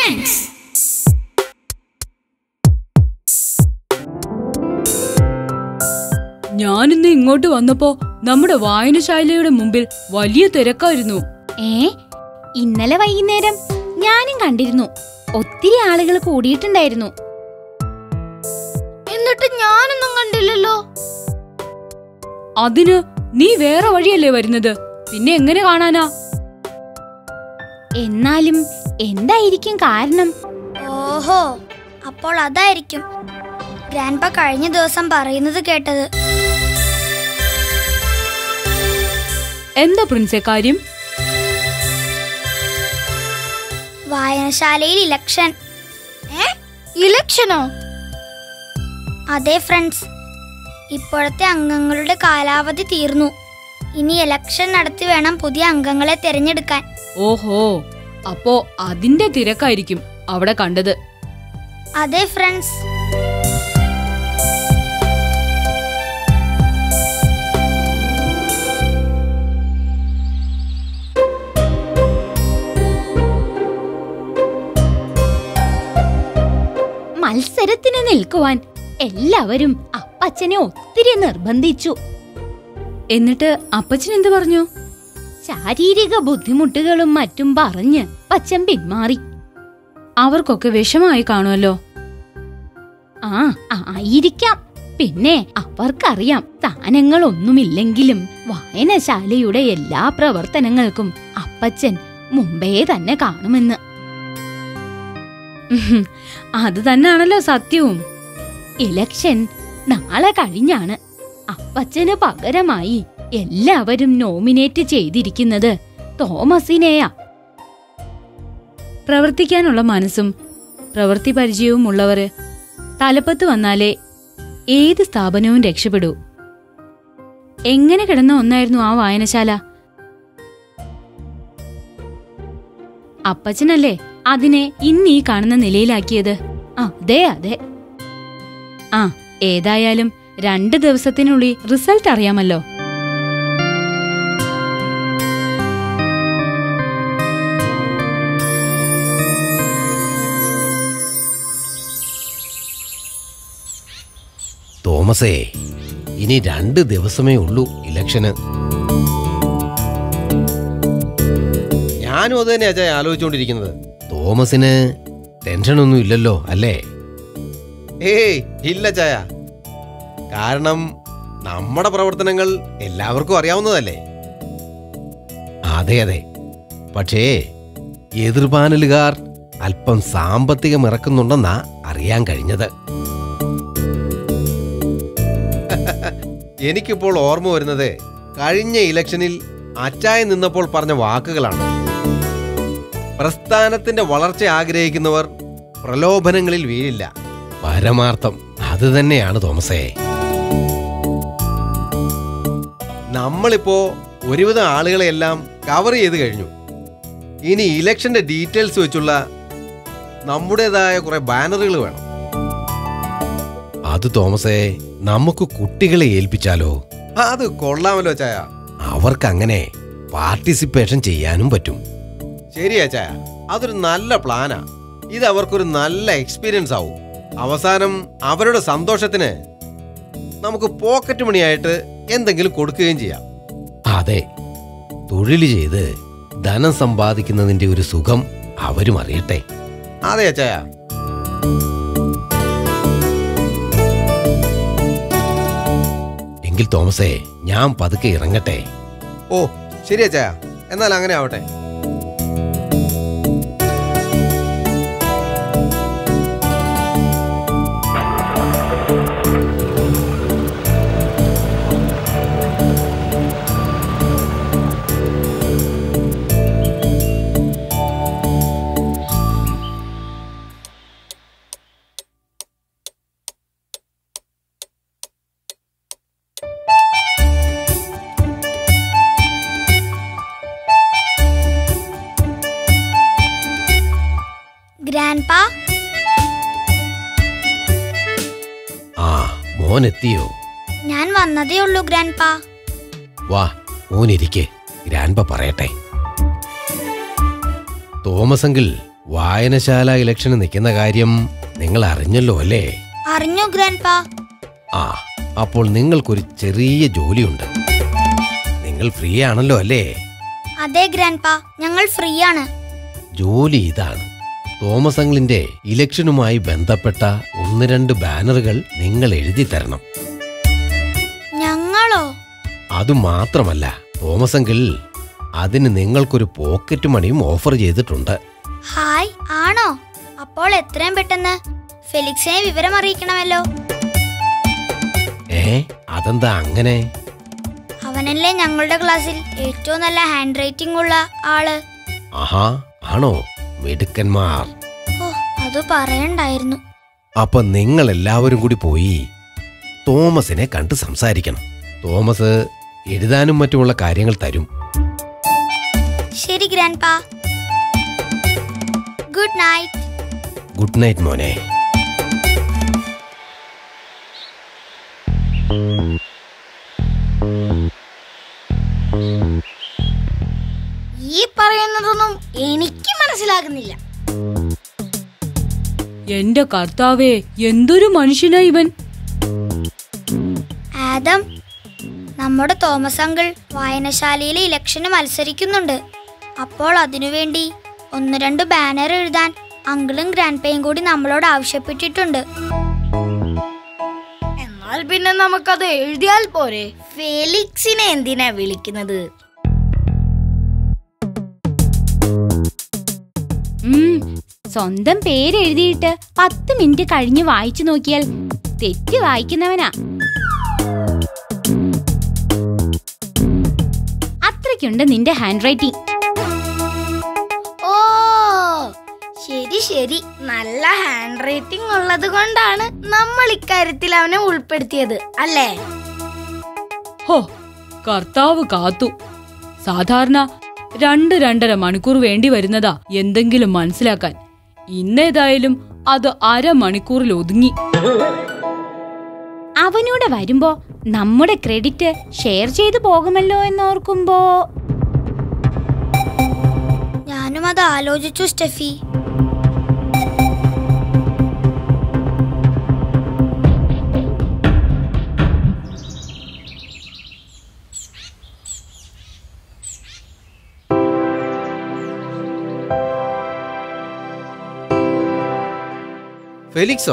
Friends. ഞാനിന്ന് ഇങ്ങോട്ട് വന്നപ്പോ നമ്മുടെ വായനശാലയുടെ മുമ്പിൽ വലിയ തിരക്കായിരുന്നു ഏ ഇന്നലെ വൈകുന്നേരം ഞാനും കണ്ടിരുന്നു ഒത്തിരി ആളുകൾ കൂടിയിട്ടുണ്ടായിരുന്നു എന്നിട്ട് ഞാനൊന്നും കണ്ടില്ലല്ലോ അതിന് നീ വേറെ വഴിയല്ലേ വരുന്നത് പിന്നെ എങ്ങനെ കാണാനാ എന്നാലും എന്തായിരിക്കും കാരണം ഓഹോ അപ്പോൾ അതായിരിക്കും ഗ്രാൻഡ്പ കഴിഞ്ഞ ദിവസം പറയുന്നത് കേട്ടത് എന്താ പ്രിൻസെ കാര്യം വായനശാലയിൽ ഇലക്ഷൻ ഏ ഇലക്ഷനോ അതെ ഫ്രണ്ട്സ് ഇപ്പോഴത്തെ അംഗങ്ങളുടെ കാലാവധി തീർന്നു ഇനി ഇലക്ഷൻ നടത്തി വേണം പുതിയ അംഗങ്ങളെ തിരഞ്ഞെടുക്കാൻ ഓഹോ അപ്പോ അതിന്റെ തിരക്കായിരിക്കും അവിടെ കണ്ടത് അതെ ഫ്രണ്ട്സ് മത്സരത്തിന് നിൽക്കുവാൻ എല്ലാവരും അപ്പച്ചനെ ഒത്തിരി നിർബന്ധിച്ചു എന്നിട്ട് അപ്പച്ചൻ എന്ത് പറഞ്ഞു ശാരീരിക ബുദ്ധിമുട്ടുകളും മറ്റും പറഞ്ഞ് പച്ചൻ പിന്മാറി അവർക്കൊക്കെ വിഷമായി കാണുമല്ലോ ആ ആയിരിക്കാം പിന്നെ അവർക്കറിയാം സ്ഥാനങ്ങളൊന്നുമില്ലെങ്കിലും വായനശാലയുടെ എല്ലാ പ്രവർത്തനങ്ങൾക്കും അപ്പച്ചൻ മുമ്പേ തന്നെ കാണുമെന്ന് ഉഹും, അത് തന്നെയാണല്ലോ സത്യവും ഇലക്ഷൻ നാളെ കഴിഞ്ഞാണ് അപ്പച്ചന് പകരമായി എല്ലാവരും നോമിനേറ്റ് ചെയ്തിരിക്കുന്നത് തോമസിനെയാ പ്രവർത്തിക്കാനുള്ള മനസ്സും പ്രവൃത്തി പരിചയവും ഉള്ളവര് തലപ്പത്ത് വന്നാലേ ഏത് സ്ഥാപനവും രക്ഷപ്പെടൂ എങ്ങനെ കിടന്ന ഒന്നായിരുന്നു ആ വായനശാല അപ്പച്ചനല്ലേ അതിനെ ഇന്ന് ഈ കാണുന്ന നിലയിലാക്കിയത് അതെ അതെ ആ ഏതായാലും രണ്ട് ദിവസത്തിനുള്ളിൽ റിസൾട്ട് അറിയാമല്ലോ തോമസേ ഇനി രണ്ട് ദിവസമേ ഉള്ളൂ ഇലക്ഷന് ഞാനും അത് തന്നെ അച്ഛാ ആലോചിച്ചുകൊണ്ടിരിക്കുന്നത് തോമസിന് ടെൻഷനൊന്നും ഇല്ലല്ലോ അല്ലേ ഏയ് ഇല്ല ചായ കാരണം നമ്മുടെ പ്രവർത്തനങ്ങൾ എല്ലാവർക്കും അറിയാവുന്നതല്ലേ അതെ അതെ പക്ഷേ എതിർപാനലുകാർ അല്പം സാമ്പത്തികം ഇറക്കുന്നുണ്ടെന്നാ അറിയാൻ കഴിഞ്ഞത് എനിക്കിപ്പോൾ ഓർമ്മ വരുന്നത് കഴിഞ്ഞ ഇലക്ഷനിൽ അച്ചായ നിന്നപ്പോൾ പറഞ്ഞ വാക്കുകളാണ് പ്രസ്ഥാനത്തിന്റെ വളർച്ച ആഗ്രഹിക്കുന്നവർ പ്രലോഭനങ്ങളിൽ വീഴില്ല പരമാർത്ഥം അത് തന്നെയാണ് തോമസേ നമ്മളിപ്പോ ഒരുവിധം ആളുകളെയെല്ലാം കവർ ചെയ്ത് കഴിഞ്ഞു ഇനി ഇലക്ഷന്റെ ഡീറ്റെയിൽസ് വെച്ചുള്ള നമ്മുടേതായ കുറെ ബാനറുകൾ വേണം അത് തോമസേ നമുക്ക് കുട്ടികളെ ഏൽപ്പിച്ചാലോ അത് കൊള്ളാമല്ലോ ചായ അവർക്ക് അങ്ങനെ പാർട്ടിസിപ്പേഷൻ ചെയ്യാനും പറ്റും ശരിയാ ചായ അതൊരു നല്ല പ്ലാനാ ഇത് അവർക്കൊരു നല്ല എക്സ്പീരിയൻസ് ആവും അവസാനം അവരുടെ സന്തോഷത്തിന് നമുക്ക് പോക്കറ്റ് മണിയായിട്ട് എന്തെങ്കിലും കൊടുക്കുകയും ചെയ്യാം അതെ തൊഴിൽ ചെയ്ത് ധനം സമ്പാദിക്കുന്നതിന്റെ ഒരു സുഖം അവരും അറിയട്ടെ അതെ അച്ചായ എങ്കിൽ തോമസേ ഞാൻ പതുക്കെ ഇറങ്ങട്ടെ ഓ ശരി അച്ചായ എന്നാൽ അങ്ങനെ ആവട്ടെ ഗ്രാൻഡ്പ ആ മോൻ എത്തിയോ ഞാൻ വന്നതേ ഉള്ളൂ ഗ്രാൻഡ്പ വാ മോനിരിക്കെ ഗ്രാൻഡ്പ പറയട്ടെ തോമസ് അങ്കിൾ വായനശാല ഇലക്ഷന് നിൽക്കുന്ന കാര്യം നിങ്ങൾ അറിഞ്ഞല്ലോ അല്ലേ അറിഞ്ഞു ഗ്രാൻഡ് പാ ആ അപ്പോൾ നിങ്ങൾക്കൊരു ചെറിയ ജോലിയുണ്ട് നിങ്ങൾ ഫ്രീ ആണല്ലോ അല്ലേ അതെ ഗ്രാൻഡ് പാ ഞങ്ങൾ ഫ്രീ ആണ് ജോലി ഇതാണ് തോമസ് അങ്കിളിന്റെ ഇലക്ഷനുമായി ബന്ധപ്പെട്ട ഒന്ന് രണ്ട് ബാനറുകൾ നിങ്ങൾ എഴുതി തരണം ഞങ്ങളോ അതുമാത്രമല്ല തോമസ് അങ്കിൾ അതിന് നിങ്ങൾക്കൊരു പോക്കറ്റ് മണിയും ഓഫർ ചെയ്തിട്ടുണ്ട് ഹായ് ആണോ അപ്പോൾ എത്രയും പെട്ടെന്ന് ഫെലിക്സിനെ വിവരം അറിയിക്കണമല്ലോ ഏ അതെന്താ അങ്ങനെ അവനല്ലേ ഞങ്ങളുടെ ക്ലാസ്സിൽ ഏറ്റവും നല്ല ഹാൻഡ് റൈറ്റിംഗ് ഉള്ള ആള് ആഹാ ആണോ മിടുക്കന്മാർ ഓ അത് പറയണ്ടായിരുന്നു അപ്പൊ നിങ്ങൾ എല്ലാവരും കൂടി പോയി തോമസിനെ കണ്ട് സംസാരിക്കണം തോമസ് എഴുതാനും മറ്റുമുള്ള കാര്യങ്ങൾ തരും ശരി ഗ്രാൻഡ് പാ ഗുഡ് നൈറ്റ് ഗുഡ് നൈറ്റ് മോനെ ഈ പറയുന്നതൊന്നും എനിക്ക് മനസ്സിലാകുന്നില്ല എന്റെ കർത്താവേ എന്തൊരു മനുഷ്യനാ ഇവൻ ആദം നമ്മുടെ തോമസ് അങ്കിൾ വായനശാലയിലെ ഇലക്ഷന് മത്സരിക്കുന്നുണ്ട് അപ്പോൾ അതിനുവേണ്ടി ഒന്ന് രണ്ട് ബാനർ എഴുതാൻ അങ്കിളും ഗ്രാൻഡ് പേയും കൂടി നമ്മളോട് ആവശ്യപ്പെട്ടിട്ടുണ്ട് എന്നാൽ പിന്നെ നമുക്കത് എഴുതിയാൽ പോരെ ഫെലിക്സിനെ എന്തിനാ വിളിക്കുന്നത് ഉം, സ്വന്തം പേരെഴുതിയിട്ട് പത്ത് മിനിറ്റ് കഴിഞ്ഞ് വായിച്ചു നോക്കിയാൽ തെറ്റ് വായിക്കുന്നവനാ അത്രയ്ക്കുണ്ട് നിന്റെ ഹാൻഡ് റൈറ്റിംഗ് ഓ ശരി ശരി നല്ല ഹാൻഡ് റൈറ്റിംഗ് ഉള്ളത് കൊണ്ടാണ് നമ്മൾ ഇക്കാര്യത്തിൽ അവനെ ഉൾപ്പെടുത്തിയത് അല്ലേ ഹോ കർത്താവ് കാത്തു സാധാരണ രണ്ട് രണ്ടര മണിക്കൂർ വേണ്ടി വരുന്നതാ എന്തെങ്കിലും മനസ്സിലാക്കാൻ ഇന്നേതായാലും അത് അരമണിക്കൂറിൽ ഒതുങ്ങി അവനൂടെ വരുമ്പോ നമ്മുടെ ക്രെഡിറ്റ് ഷെയർ ചെയ്തു പോകുമല്ലോ എന്നോർക്കുമ്പോ ഞാനും അത് ആലോചിച്ചു സ്റ്റെഫി ഫെലിക്സോ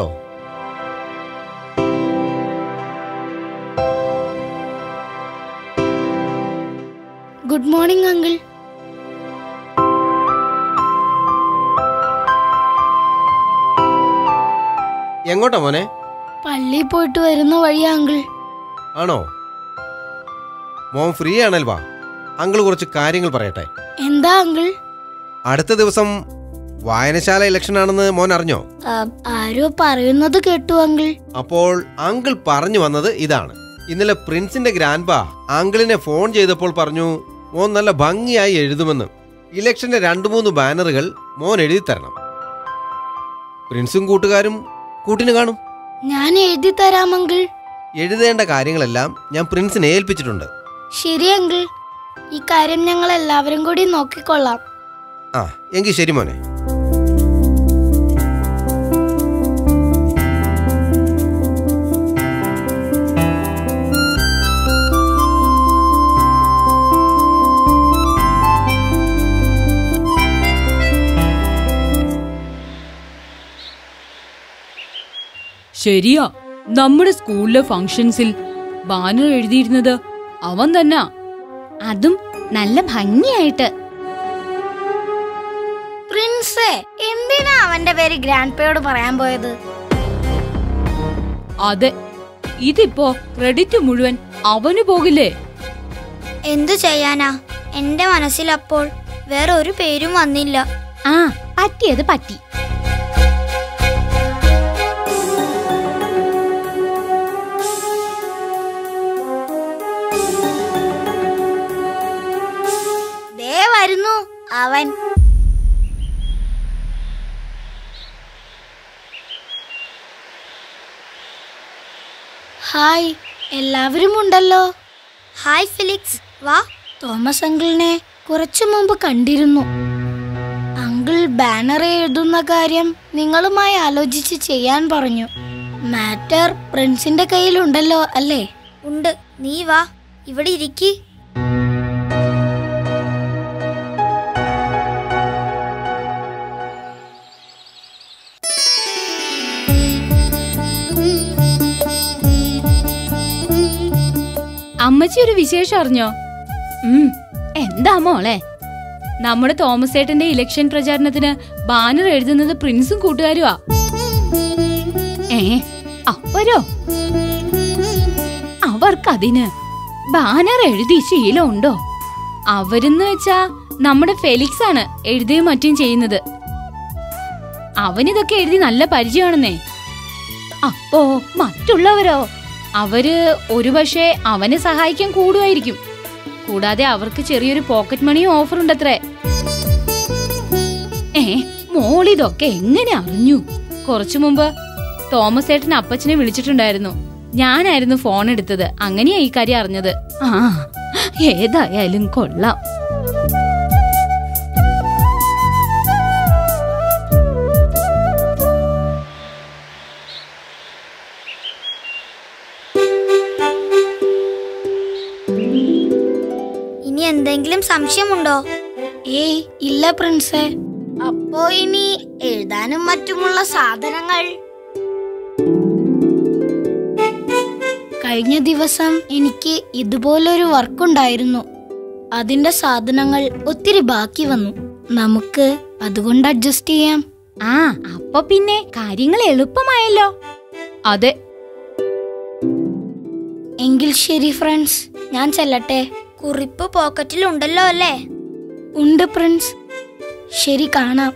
ഗുഡ് മോർണിംഗ് അങ്കിൾ എങ്ങോട്ടാ മോനെ പള്ളിയിൽ പോയിട്ട് വരുന്ന വഴിയാ അങ്കിൾ ആണോ മോൻ ഫ്രീ ആണല്ലോ വാ അങ്കിൾ കുറച്ച് കാര്യങ്ങൾ പറയട്ടെ എന്താ അങ്കിൾ അടുത്ത ദിവസം വായനശാല ഇലക്ഷൻ ആണെന്ന് മോൻ അറിഞ്ഞോ ആ, ആരോ പറയുന്നത് കേട്ടു അങ്കിൾ അപ്പോൾ അങ്കിൾ പറഞ്ഞു വന്നത് ഇതാണ് ഇന്നലെ പ്രിൻസിന്റെ ഗ്രാൻഡ് പാ അങ്കിളിനെ ഫോൺ ചെയ്തപ്പോൾ പറഞ്ഞു മോൻ നല്ല ഭംഗിയായി എഴുതുമെന്ന് ഇലക്ഷന്റെ രണ്ടു മൂന്ന് ബാനറുകൾ മോൻ എഴുതി തരണം പ്രിൻസും കൂട്ടുകാരും കൂട്ടിന് കാണും ഞാൻ എഴുതി തരാം അങ്കിൾ എഴുതേണ്ട കാര്യങ്ങളെല്ലാം ഞാൻ പ്രിൻസിനെ ഏൽപ്പിച്ചിട്ടുണ്ട് ശരി അങ്കിൾ ഈ കാര്യം ഞങ്ങൾ എല്ലാവരും കൂടി നോക്കിക്കൊള്ളാം ആ എങ്കിൽ ശരി മോനെ ശരിയാ നമ്മുടെ സ്കൂളിലെ ഫംഗ്ഷൻസിൽ ബാനർ എഴുതിയിരുന്നത് അവൻ തന്നെ അതും നല്ല ഭംഗിയായിട്ട് പ്രിൻസേ എന്തിനാ അവന്റെ പേര് ഗ്രാൻഡ് പേയോട് പറയാൻ പോയത് അതെ ഇതിപ്പോ ക്രെഡിറ്റ് മുഴുവൻ അവന് പോകില്ലേ എന്തു ചെയ്യാനാ എന്റെ മനസ്സിലപ്പോൾ വേറെ ഒരു പേരും വന്നില്ല ആ പറ്റിയത് പറ്റി ദേ വരുന്നു അവൻ ഹായ് എല്ലാവരും ഉണ്ടല്ലോ ഹായ് ഫിലിക്സ് വാ തോമസ് അങ്കിളിനെ കുറച്ചു മുമ്പ് കണ്ടിരുന്നു അങ്കിൾ അങ്കിൾ ബാനർ എഴുതുന്ന കാര്യം നിങ്ങളുമായി ആലോചിച്ച് ചെയ്യാൻ പറഞ്ഞു മാറ്റർ പ്രിൻസിന്റെ കയ്യിലുണ്ടല്ലോ അല്ലേ ഉണ്ട് നീ വാ ഇവിടെ ഇരിക്കി അമ്മച്ചി ഒരു വിശേഷം അറിഞ്ഞോ ഉം എന്താ മോളെ നമ്മുടെ തോമസ് ഏട്ടന്റെ ഇലക്ഷൻ പ്രചാരണത്തിന് ബാനർ എഴുതുന്നത് പ്രിൻസും കൂട്ടുകാരുമാ ഏ അപ്പരോ അവർക്കതിന് ബാനർ എഴുതി ശീലമുണ്ടോ അവരെന്ന് വെച്ചാ നമ്മുടെ ഫെലിക്സ് ആണ് എഴുതുകയും മറ്റും ചെയ്യുന്നത് അവനിതൊക്കെ എഴുതി നല്ല പരിചയമാണെന്നേ അപ്പോ മറ്റുള്ളവരോ അവര് ഒരുപക്ഷെ അവനെ സഹായിക്കാൻ കൂടുമായിരിക്കും കൂടാതെ അവർക്ക് ചെറിയൊരു പോക്കറ്റ് മണിയും ഓഫർ ഉണ്ടത്രേ ഏ മോളിതൊക്കെ എങ്ങനെ അറിഞ്ഞു കുറച്ചു മുമ്പ് തോമസ് ഏട്ടൻ അപ്പച്ചനെ വിളിച്ചിട്ടുണ്ടായിരുന്നു ഞാനായിരുന്നു ഫോൺ എടുത്തത് അങ്ങനെയാ ഈ കാര്യം അറിഞ്ഞത് ആ ഏതായാലും കൊള്ളാം ഇനി എന്തെങ്കിലും സംശയമുണ്ടോ ഏയ് ഇല്ല പ്രിൻസേ അപ്പോ ഇനി എഴുതാനും മറ്റുമുള്ള സാധനങ്ങൾ കഴിഞ്ഞ ദിവസം എനിക്ക് ഇതുപോലൊരു വർക്കുണ്ടായിരുന്നു അതിന്റെ സാധനങ്ങൾ ഒത്തിരി ബാക്കി വന്നു നമുക്ക് അതുകൊണ്ട് അഡ്ജസ്റ്റ് ചെയ്യാം ആ അപ്പൊ പിന്നെ കാര്യങ്ങൾ എളുപ്പമായല്ലോ അതെ എങ്കിൽ ശരി ഫ്രണ്ട്സ് ഞാൻ ചെല്ലട്ടെ കുറിപ്പ് പോക്കറ്റിലുണ്ടല്ലോ അല്ലേ ഉണ്ട് പ്രിൻസ് ശരി കാണാം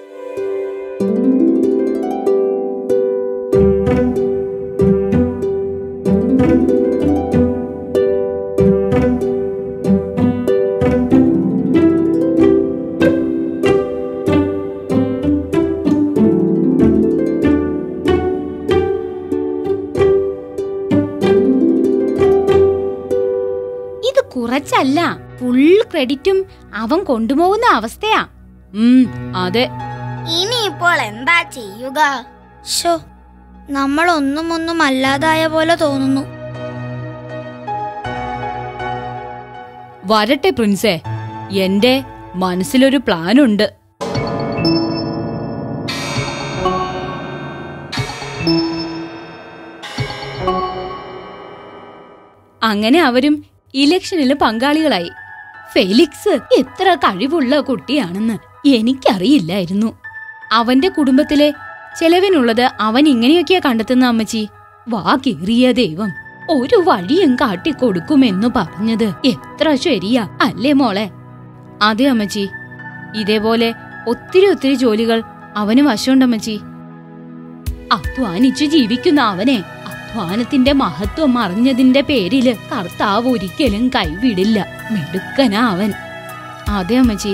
ഇത് കുറച്ചല്ല ഫുൾ ക്രെഡിറ്റും അവൻ കൊണ്ടുപോകുന്ന അവസ്ഥയാ ഉം അതെ ഇനിയിപ്പോൾ എന്താ ചെയ്യുക ഷോ നമ്മൾ ഒന്നും ഒന്നും അല്ലാതായ പോലെ തോന്നുന്നു വരട്ടെ പ്രിൻസേ എന്റെ മനസ്സിലൊരു പ്ലാൻ ഉണ്ട് അങ്ങനെ അവരും ഇലക്ഷനിൽ പങ്കാളികളായി ഫെലിക്സ് എത്ര കഴിവുള്ള കുട്ടിയാണെന്ന് എനിക്കറിയില്ലായിരുന്നു അവന്റെ കുടുംബത്തിലെ ചെലവിനുള്ളത് അവൻ ഇങ്ങനെയൊക്കെയാ കണ്ടെത്തുന്ന അമ്മച്ചി വാ കീറിയ ദൈവം ഒരു വഴിയും കാട്ടിക്കൊടുക്കുമെന്നു പറഞ്ഞത് എത്ര ശരിയാ അല്ലേ മോളെ അതെ അമ്മച്ചി ഇതേപോലെ ഒത്തിരി ഒത്തിരി ജോലികൾ അവന് വശമുണ്ടമ്മച്ചി അധ്വാനിച്ചു ജീവിക്കുന്ന അവനെ അധ്വാനത്തിന്റെ മഹത്വം അറിഞ്ഞതിന്റെ പേരില് കർത്താവ് ഒരിക്കലും കൈവിടില്ല മിടുക്കനാ അവൻ അതെ അമ്മച്ചി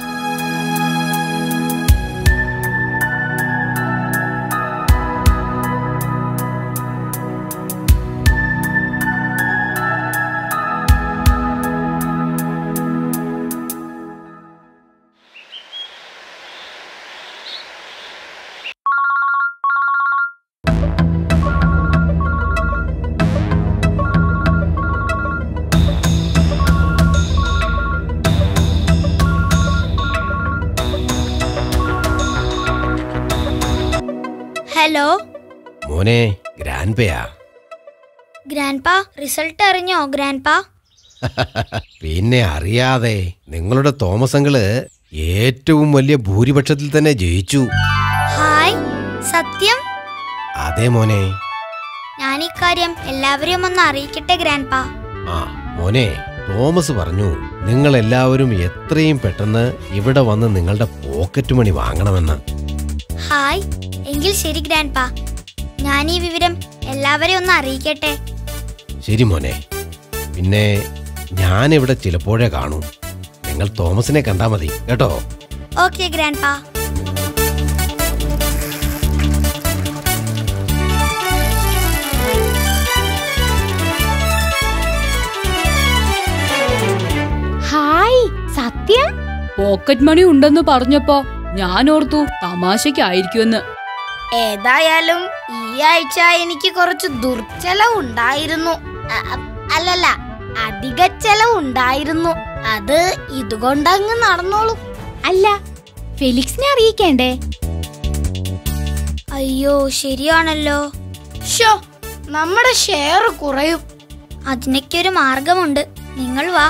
ഹലോ മോനെ ഗ്രാൻഡ് പേയാ ഗ്രാൻഡ് പാ റിസൾട്ട് അറിഞ്ഞോ ഗ്രാൻഡ് പാ പിന്നെ അറിയാതെ നിങ്ങളുടെ തോമസ് അങ്കിള് ഏറ്റവും വലിയ ഭൂരിപക്ഷത്തിൽ തന്നെ ജയിച്ചു ഹായ് സത്യം അതെ മോനെ ഞാൻ ഇക്കാര്യം എല്ലാവരെയും ഒന്ന് അറിയിക്കട്ടെ ഗ്രാൻഡ് പാ ആ മോനെ തോമസ് പറഞ്ഞു നിങ്ങൾ എല്ലാവരും എത്രയും പെട്ടെന്ന് ഇവിടെ വന്ന് നിങ്ങളുടെ പോക്കറ്റ് മണി വാങ്ങണമെന്ന് ഹായ് എങ്കിൽ ശരി ഗ്രാൻഡ് പാ ഞാൻ ഈ വിവരം എല്ലാവരെയും ഒന്ന് അറിയിക്കട്ടെ ശരി മോനെ പിന്നെ ഞാനിവിടെ ചിലപ്പോഴേ കാണൂ നിങ്ങൾ തോമസിനെ കണ്ടാ മതി കേട്ടോ ഓക്കെ ഗ്രാൻഡ് പാ ഹായ് സത്യം പോക്കറ്റ് മണി ഉണ്ടെന്ന് പറഞ്ഞപ്പോ ഞാൻ ഓർത്തു തമാശയ്ക്കായിരിക്കുമെന്ന് ഏതായാലും ഈ ആഴ്ച എനിക്ക് കുറച്ച് ദുർച്ചെലവുണ്ടായിരുന്നു അ- അ- അല്ലല്ല അധിക ചെലവുണ്ടായിരുന്നു അത് ഇതുകൊണ്ടങ്ങ് നടന്നോളൂ അല്ല ഫെലിക്സിനെ അറിയിക്കേണ്ടേ അയ്യോ ശരിയാണല്ലോ ഷോ നമ്മുടെ ഷെയർ കുറയും അതിനൊക്കെ മാർഗമുണ്ട് നിങ്ങൾ വാ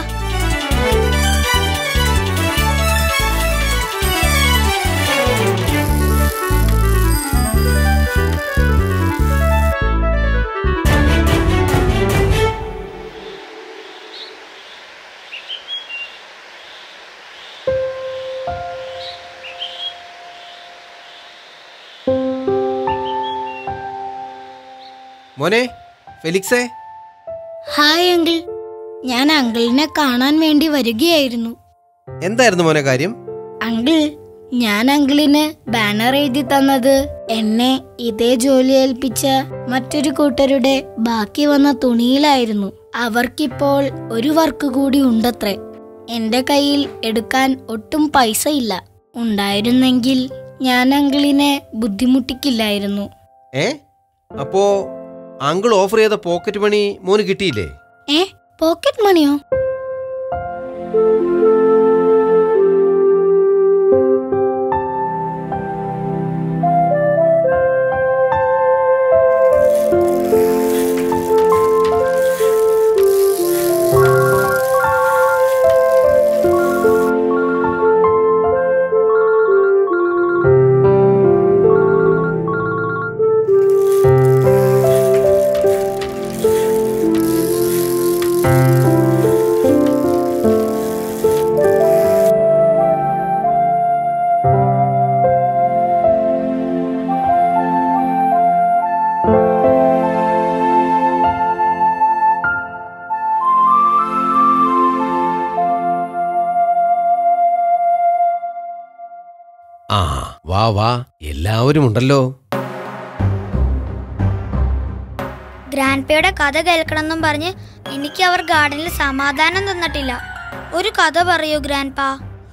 മോനെ ഫെലിക്സേ ഹായ് അങ്കിൾ ഞാൻ അങ്കിളിനെ കാണാൻ വേണ്ടി വരികയായിരുന്നു എന്തായിരുന്നു മോനെ കാര്യം അങ്കിൾ ഞാൻ അങ്കിളിന് ബാനർ എഴുതി തന്നത് എന്നെ ഇതേ ജോലി ഏൽപ്പിച്ച മറ്റൊരു കൂട്ടരുടെ ബാക്കി വന്ന തുണിയിലായിരുന്നു അവർക്കിപ്പോൾ ഒരു വർക്ക് കൂടി ഉണ്ടത്രേ എന്റെ കയ്യിൽ എടുക്കാൻ ഒട്ടും പൈസ ഇല്ല ഉണ്ടായിരുന്നെങ്കിൽ ഞാൻ അങ്കിളിനെ ബുദ്ധിമുട്ടിക്കില്ലായിരുന്നു ഏ അപ്പോ അങ്കിൾ ഓഫർ ചെയ്ത പോക്കറ്റ് മണി മോന് കിട്ടിയില്ലേ ഏ പോക്കറ്റ് മണിയോ ആ വാ വാ എല്ലാവരും ഉണ്ടല്ലോ ഗ്രാൻഡ്പയുടെ കഥ കേൾക്കണമെന്നും പറഞ്ഞ് എനിക്ക് അവർ ഗാർഡനിൽ സമാധാനം തന്നിട്ടില്ല ഒരു കഥ പറയൂ ഗ്രാൻഡ്പാ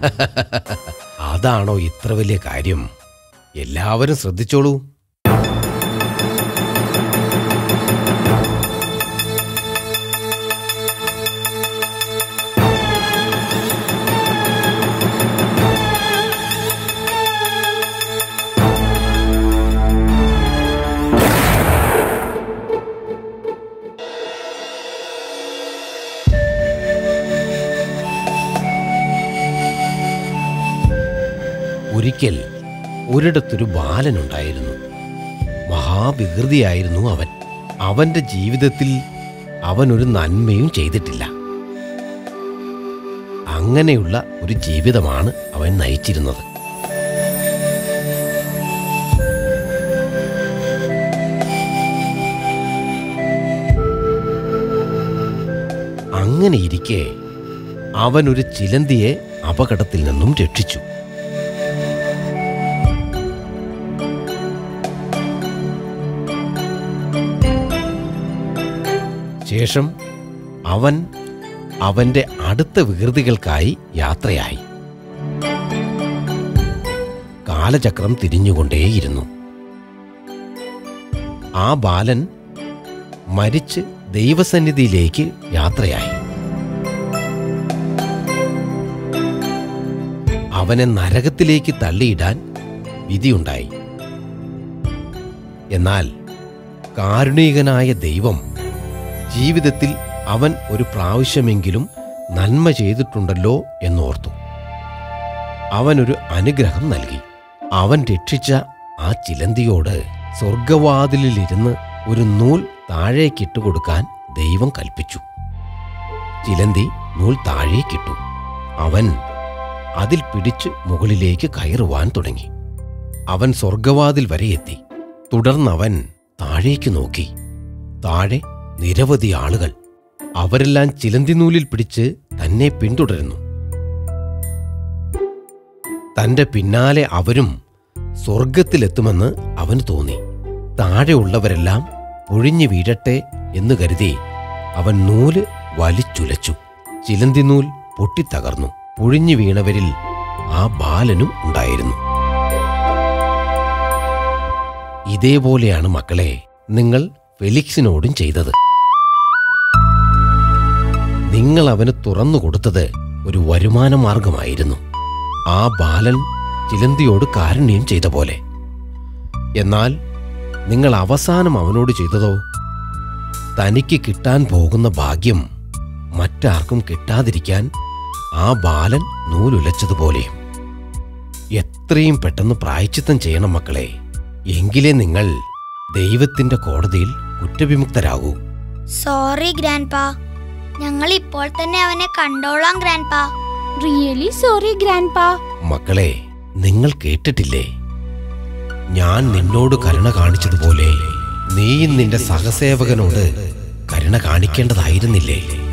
അതാണോ ഇത്ര വലിയ കാര്യം എല്ലാവരും ശ്രദ്ധിച്ചോളൂ ഒരിക്കൽ ഒരിടത്തൊരു ബാലനുണ്ടായിരുന്നു മഹാവികൃതിയായിരുന്നു അവൻ അവന്റെ ജീവിതത്തിൽ അവൻ ഒരു നന്മയും ചെയ്തിട്ടില്ല അങ്ങനെയുള്ള ഒരു ജീവിതമാണ് അവൻ നയിച്ചിരുന്നത് അങ്ങനെയിരിക്കെ അവൻ ഒരു ചിലന്തിയെ അപകടത്തിൽ നിന്നും രക്ഷിച്ചു ശേഷം അവൻ അവന്റെ അടുത്ത വികൃതികൾക്കായി യാത്രയായി കാലചക്രം തിരിഞ്ഞുകൊണ്ടേയിരുന്നു ആ ബാലൻ മരിച്ച് ദൈവസന്നിധിയിലേക്ക് യാത്രയായി അവനെ നരകത്തിലേക്ക് തള്ളിയിടാൻ വിധിയുണ്ടായി എന്നാൽ കാരുണികനായ ദൈവം ജീവിതത്തിൽ അവൻ ഒരു പ്രാവശ്യമെങ്കിലും നന്മ ചെയ്തിട്ടുണ്ടല്ലോ എന്നോർത്തു അവനൊരു അനുഗ്രഹം നൽകി അവൻ രക്ഷിച്ച ആ ചിലന്തിയോട് സ്വർഗവാതിലിലിരുന്ന് ഒരു നൂൽ താഴേക്കിട്ട് കൊടുക്കാൻ ദൈവം കൽപ്പിച്ചു ചിലന്തി നൂൽ താഴേക്കിട്ടു അവൻ അതിൽ പിടിച്ച് മുകളിലേക്ക് കയറുവാൻ തുടങ്ങി അവൻ സ്വർഗവാതിൽ വരെ എത്തി തുടർന്നവൻ താഴേക്ക് നോക്കി താഴെ നിരവധി ആളുകൾ അവരെല്ലാം ചിലന്തിനൂലിൽ പിടിച്ച് തന്നെ പിന്തുടരുന്നു തന്റെ പിന്നാലെ അവരും സ്വർഗത്തിലെത്തുമെന്ന് അവന് തോന്നി താഴെയുള്ളവരെല്ലാം ഒഴിഞ്ഞു വീഴട്ടെ എന്ന് കരുതി അവൻ നൂല് വലിച്ചുലച്ചു ചിലന്തിനൂൽ പൊട്ടിത്തകർന്നു പൊഴിഞ്ഞു വീണവരിൽ ആ ബാലനും ഉണ്ടായിരുന്നു ഇതേപോലെയാണ് മക്കളെ നിങ്ങൾ ഫെലിക്സിനോടും ചെയ്തത് നിങ്ങൾ അവന് തുറന്നു കൊടുത്തത് ഒരു വരുമാന മാർഗമായിരുന്നു ആ ബാലൻ ചിലന്തിയോട് കാരുണ്യം ചെയ്ത പോലെ എന്നാൽ നിങ്ങൾ അവസാനം അവനോട് ചെയ്തതോ തനിക്ക് കിട്ടാൻ പോകുന്ന ഭാഗ്യം മറ്റാർക്കും കിട്ടാതിരിക്കാൻ ആ ബാലൻ നൂലുലച്ചതുപോലെയും എത്രയും പെട്ടെന്ന് പ്രായച്ചിത്തം ചെയ്യണം മക്കളെ എങ്കിലേ നിങ്ങൾ ദൈവത്തിന്റെ കോടതിയിൽ കുറ്റവിമുക്തരാകൂ സോറി ഗ്രാൻഡ് പാ ഞങ്ങൾ ഇപ്പോൾ തന്നെ അവനെ കണ്ടോളാം ഗ്രാൻഡ് പാ റിയലി സോറി ഗ്രാൻഡ് പാ മക്കളെ നിങ്ങൾ കേട്ടിട്ടില്ലേ ഞാൻ നിന്നോട് കരുണ കാണിച്ചതുപോലെ നീയും നിന്റെ സഹസേവകനോട് കരുണ കാണിക്കേണ്ടതായിരുന്നില്ലേ